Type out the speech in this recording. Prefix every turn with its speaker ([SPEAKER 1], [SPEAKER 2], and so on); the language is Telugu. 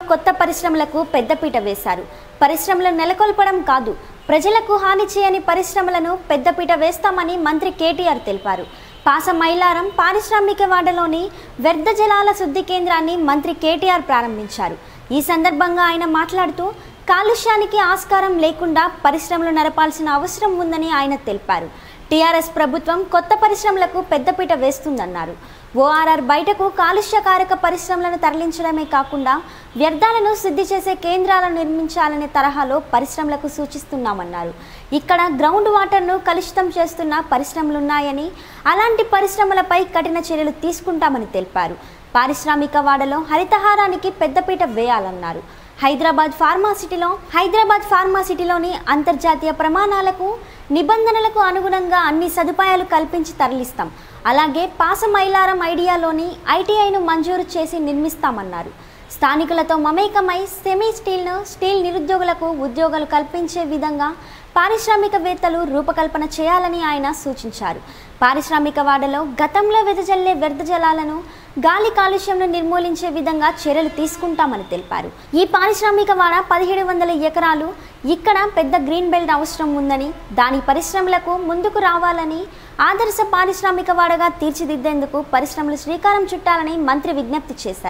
[SPEAKER 1] కొత్త పరిశ్రమలకు పెద్దపీట వేశారు పరిశ్రమలు నెలకొల్పడం కాదు ప్రజలకు హాని చేయని పరిశ్రమలను పెద్దపీట వేస్తామని మంత్రి కేటీఆర్ తెలిపారు పాస మైలారం పారిశ్రామిక వాడలోని వ్యర్థ జలాల శుద్ధి కేంద్రాన్ని మంత్రి కేటీఆర్ ప్రారంభించారు ఈ సందర్భంగా ఆయన మాట్లాడుతూ కాలుష్యానికి ఆస్కారం లేకుండా పరిశ్రమలు నడపాల్సిన అవసరం ఉందని ఆయన తెలిపారు టీఆర్ఎస్ ప్రభుత్వం కొత్త పరిశ్రమలకు పెద్దపీట వేస్తుందన్నారు ఓఆర్ఆర్ బయటకు కాలుష్యకారక పరిశ్రమలను తరలించడమే కాకుండా వ్యర్థాలను శుద్ధి చేసే కేంద్రాలను నిర్మించాలనే తరహాలో పరిశ్రమలకు సూచిస్తున్నామన్నారు ఇక్కడ గ్రౌండ్ వాటర్ను కలుషితం చేస్తున్న పరిశ్రమలున్నాయని అలాంటి పరిశ్రమలపై కఠిన చర్యలు తీసుకుంటామని తెలిపారు పారిశ్రామిక వాడలో హరితహారానికి పెద్దపీట వేయాలన్నారు హైదరాబాద్ ఫార్మాసిటీలో హైదరాబాద్ ఫార్మాసిటీలోని అంతర్జాతీయ ప్రమాణాలకు నిబంధనలకు అనుగుణంగా అన్ని సదుపాయాలు కల్పించి తరలిస్తాం అలాగే పాస మైలారం ఐడియాలోని ఐటీఐను మంజూరు చేసి నిర్మిస్తామన్నారు స్థానికులతో మమేకమై సెమీ స్టీల్ను స్టీల్ నిరుద్యోగులకు ఉద్యోగాలు కల్పించే విధంగా పారిశ్రామికవేత్తలు రూపకల్పన చేయాలని ఆయన సూచించారు పారిశ్రామిక వాడలో గతంలో వెదజల్లే వ్యర్థ జలాలను గాలి కాలుష్యంను నిర్మూలించే విధంగా చర్యలు తీసుకుంటామని తెలిపారు ఈ పారిశ్రామిక వాడ పదిహేడు వందల ఎకరాలు ఇక్కడ పెద్ద గ్రీన్ బెల్ట్ అవసరం ఉందని దాని పరిశ్రమలకు ముందుకు రావాలని ఆదర్శ పారిశ్రామిక వాడగా తీర్చిదిద్దేందుకు పరిశ్రమలు శ్రీకారం చుట్టాలని మంత్రి విజ్ఞప్తి చేశారు